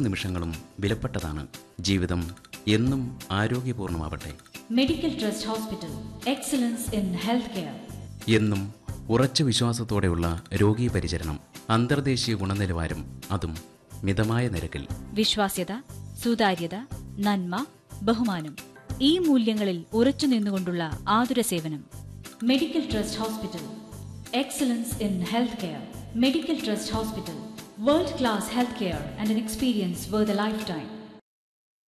നിമിഷങ്ങളും വിലപ്പെട്ടതാണ് ജീവിതം എന്നും ആരോഗ്യപൂർണ്ണമാവട്ടെ medical trust hospital excellence in health care എന്നും ഉറച്ച വിശ്വാസത്തോടെയുള്ള രോഗീ പരിചരണം അന്തർദേശീയ ഗുണനിലവാരം അതും മിതമായ നിരക്കിൽ വിശ്വാസ്യത സുതാര്യത നന്മ ബഹുമാനം ഈ മൂല്യങ്ങളിൽ ഉറച്ചു നിന്നുകൊണ്ടുള്ള ആതുര സേവനം medical trust hospital excellence in health care medical trust hospital world class health care and an experience where the life time